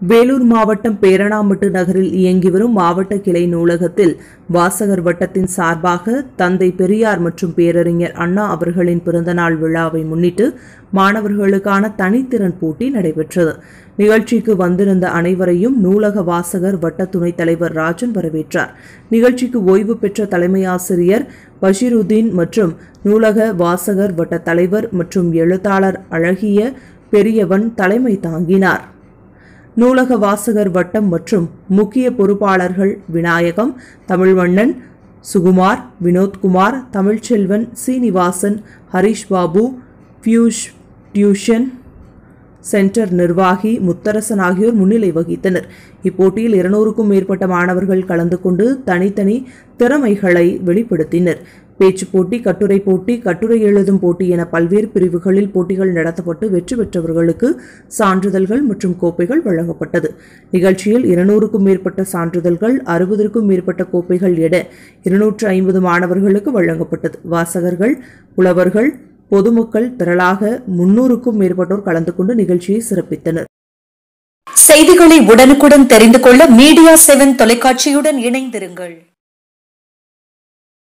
வேலூர் மாவட்டம் பேரணாம்பட்டு நகரில் இயங்கி வரும் மாவட்ட கிளை நூலகத்தில் வாசகர் வட்டத்தின் சார்பாக தந்தை பெரியார் மற்றும் பேரறிஞர் அண்ணா அவர்களின் பிறந்தநாள் விழாவை முன்னிட்டு மாணவர்களுக்கான தனித்திறன் போட்டி நடைபெற்றது நிகழ்ச்சிக்கு வந்திருந்த அனைவரையும் நூலக வாசகர் வட்ட துணைத் தலைவர் ராஜன் வரவேற்றார் நிகழ்ச்சிக்கு ஓய்வு பெற்ற தலைமை ஆசிரியர் பஷீருதீன் மற்றும் நூலக வாசகர் வட்ட தலைவர் மற்றும் எழுத்தாளர் அழகிய பெரியவன் தலைமை தாங்கினார் நூலக வாசகர் வட்டம் மற்றும் முக்கிய பொறுப்பாளர்கள் விநாயகம் தமிழ்வண்ணன் சுகுமார் வினோத்குமார் தமிழ்ச்செல்வன் சீனிவாசன் ஹரிஷ் பாபு பியூஷ் டியூஷன் சென்டர் நிர்வாகி முத்தரசன் ஆகியோர் முன்னிலை வகித்தனர் இப்போட்டியில் இருநூறுக்கும் மேற்பட்ட மாணவர்கள் கலந்து கொண்டு தனித்தனி திறமைகளை வெளிப்படுத்தினர் பேச்சுப் போட்டி கட்டுரை போட்டி கட்டுரை எழுதும் போட்டி என பல்வேறு பிரிவுகளில் போட்டிகள் நடத்தப்பட்டு வெற்றி பெற்றவர்களுக்கு சான்றிதழ்கள் மற்றும் கோப்பைகள் வழங்கப்பட்டது நிகழ்ச்சியில் இருநூறுக்கும் மேற்பட்ட சான்றிதழ்கள் அறுபதற்கும் மேற்பட்ட கோப்பைகள் என இருநூற்று ஐம்பது மாணவர்களுக்கு வழங்கப்பட்டது வாசகர்கள் புலவர்கள் பொதுமக்கள் திரளாக முன்னூறுக்கும் மேற்பட்டோர் கலந்து கொண்டு நிகழ்ச்சியை சிறப்பித்தனர் செய்திகளை உடனுக்குடன் தெரிந்து கொள்ள மீடியா செவன் தொலைக்காட்சியுடன் இணைந்திருங்கள்